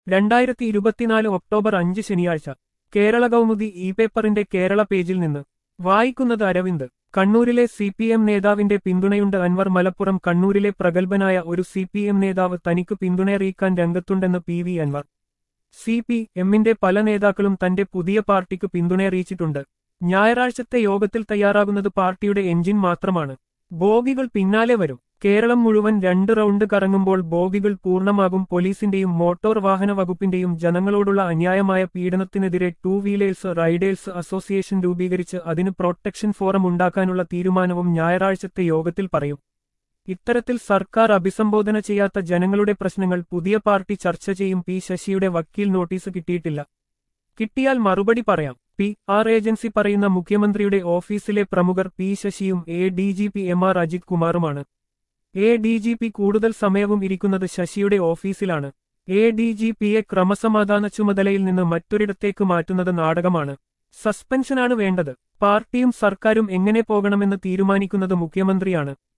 രണ്ടായിരത്തി ഇരുപത്തിനാല് ഒക്ടോബർ അഞ്ച് ശനിയാഴ്ച കേരള കൗമുദി ഇ പേപ്പറിന്റെ കേരള പേജിൽ നിന്ന് വായിക്കുന്നത് അരവിന്ദ് കണ്ണൂരിലെ സി പി എം നേതാവിന്റെ പിന്തുണയുണ്ട് അൻവർ മലപ്പുറം കണ്ണൂരിലെ പ്രഗത്ഭനായ ഒരു സി പി എം നേതാവ് തനിക്ക് പിന്തുണയറിയിക്കാൻ രംഗത്തുണ്ടെന്ന് P V Anvar C P എമ്മിന്റെ പല നേതാക്കളും തന്റെ പുതിയ പാർട്ടിക്ക് പിന്തുണയറിയിച്ചിട്ടുണ്ട് ഞായറാഴ്ചത്തെ യോഗത്തിൽ തയ്യാറാകുന്നത് പാർട്ടിയുടെ എഞ്ചിൻ മാത്രമാണ് ബോഗികൾ പിന്നാലെ വരും കേരളം മുഴുവൻ രണ്ട് റൗണ്ട് കറങ്ങുമ്പോൾ ബോഗികൾ പൂർണ്ണമാകും പോലീസിന്റെയും മോട്ടോർ വാഹന വകുപ്പിന്റെയും ജനങ്ങളോടുള്ള അന്യായമായ പീഡനത്തിനെതിരെ ടൂ വീലേഴ്സ് റൈഡേഴ്സ് അസോസിയേഷൻ രൂപീകരിച്ച് അതിന് പ്രൊട്ടക്ഷൻ ഫോറം ഉണ്ടാക്കാനുള്ള തീരുമാനവും ഞായറാഴ്ചത്തെ യോഗത്തിൽ പറയും ഇത്തരത്തിൽ സർക്കാർ അഭിസംബോധന ചെയ്യാത്ത ജനങ്ങളുടെ പ്രശ്നങ്ങൾ പുതിയ പാർട്ടി ചർച്ച ചെയ്യും പി ശശിയുടെ വക്കീൽ നോട്ടീസ് കിട്ടിയിട്ടില്ല കിട്ടിയാൽ മറുപടി പറയാം പി ആർ ഏജൻസി പറയുന്ന മുഖ്യമന്ത്രിയുടെ ഓഫീസിലെ പ്രമുഖർ പി ശശിയും A D G P M R Ajith കുമാറുമാണ് എ ഡി ജി പി കൂടുതൽ സമയവും ഇരിക്കുന്നത് ശശിയുടെ ഓഫീസിലാണ് എ ഡി ജി പിയെ ക്രമസമാധാന ചുമതലയിൽ നിന്ന് മറ്റൊരിടത്തേക്ക് മാറ്റുന്നത് നാടകമാണ് സസ്പെൻഷനാണ് വേണ്ടത് പാർട്ടിയും സർക്കാരും എങ്ങനെ പോകണമെന്ന് തീരുമാനിക്കുന്നത് മുഖ്യമന്ത്രിയാണ്